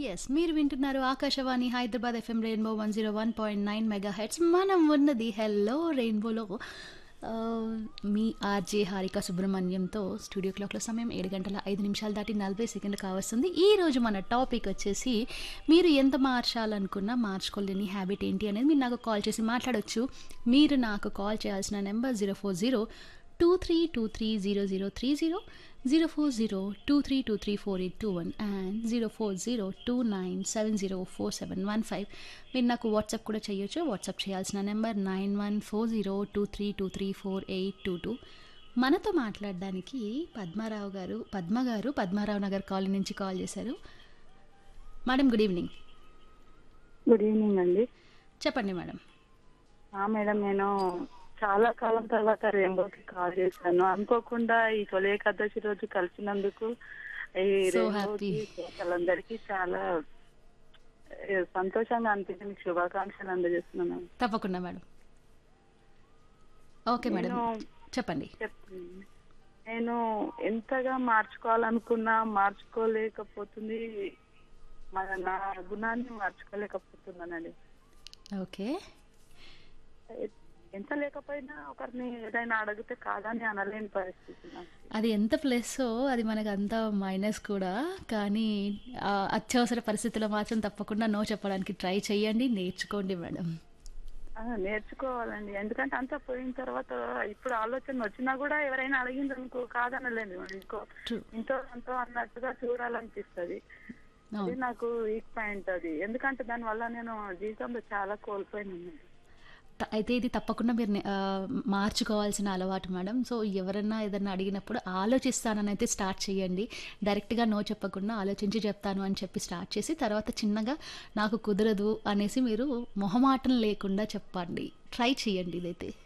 Yes మీరు వింటున్నారు Akashvani Hyderabad FM rainbow one zero one point nine megahertz మనం ఉన్నది హెల్లో రెయిన్బోలో ఆ, మీ ఆర్జే హారిక సుబ్రహ్మణ్యంతో స్టూడియో క్లాక్లో సమయం ఏడు గంటల ఐదు నిమిషాలు దాటి నలభై సెకండ్లు కావస్తుంది ఈ రోజు మన టాపిక్ వచ్చేసి మీరు ఎంత మార్చాలనుకున్నా మార్చుకోలేని హ్యాబిట్ ఏంటి అనేది మీరు నాకు కాల్ చేసి మాట్లాడొచ్చు మీరు నాకు కాల్ చేయాల్సిన number zero four zero two three two three zero zero three zero zero four zero two three two three four eight two one and zero four zero two nine seven zero four seven one five మీరు నాకు WhatsApp కూడా చేయొచ్చు WhatsApp చేయాల్సిన number nine one four zero two three two three four eight two two మనతో మాట్లాడడానికి పద్మారావు గారు పద్మ గారు Padmarao Nagar colony నుంచి కాల్ చేశారు madam good evening good evening అండి చెప్పండి మేడం ఆ మేడం నేను చాలా కాలం తర్వాత రెయిన్బోకి కాల్ చేశాను అనుకోకుండా ఈ తొలి ఏకాదశి రోజు కలిసినందుకు ఈ So రెయిన్బోకి శ్రోతలందరికీ చాలా ఏ, సంతోషంగా అనిపించింది మీకు శుభాకాంక్షలు అందజేస్తున్నాను తప్పకుండా మేడం ఓకే మేడం నేను చెప్పండి చెప్తాను నేను ఎంతగా మార్చుకోవాలనుకున్నా మార్చుకోలేకపోతుంది మన నా గుణాన్ని మార్చుకోలేకపోతున్నానండి ఓకే ఎంత లేకపోయినా ఒకరిని ఏదైనా అడిగితే కాదని అనలేని పరిస్థితి నాకు. అది ఎంత ప్లస్ అది మనకు అంత మైనస్ కూడా కానీ ఆ, అత్యవసర పరిస్థితుల్లో మాత్రం తప్పకుండా నో చెప్పడానికి ట్రై చేయండి నేర్చుకోండి మేడం ఆ, నేర్చుకోవాలండి ఎందుకంటే అంతా పోయిన తర్వాత ఇప్పుడు ఆలోచన వచ్చినా కూడా ఎవరైనా అడిగింది అనుకో కాదనలేదు ఇంకో ట్రూ ఇంతో అంతో అన్నట్టుగా చూడాలనిపిస్తది అది నాకు వీక్ పాయింట్ అది ఎందుకంటే దాని వల్ల నేను జీవితంలో చాలా కోల్పోయినాను అయితే ఇది తప్పకుండా మీరు నే- ఆ, మార్చుకోవాల్సిన అలవాటు మేడం సో ఎవరన్నా ఏదన్నా అడిగినప్పుడు ఆలోచిస్తానని అయితే స్టార్ట్ చేయండి డైరెక్ట్గా నో చెప్పకుండా ఆలోచించి చెప్తాను అని చెప్పి స్టార్ట్ చేసి తర్వాత చిన్నగా నాకు కుదరదు అనేసి మీరు మొహమాటం లేకుండా చెప్పండి ట్రై చేయండి ఇదైతే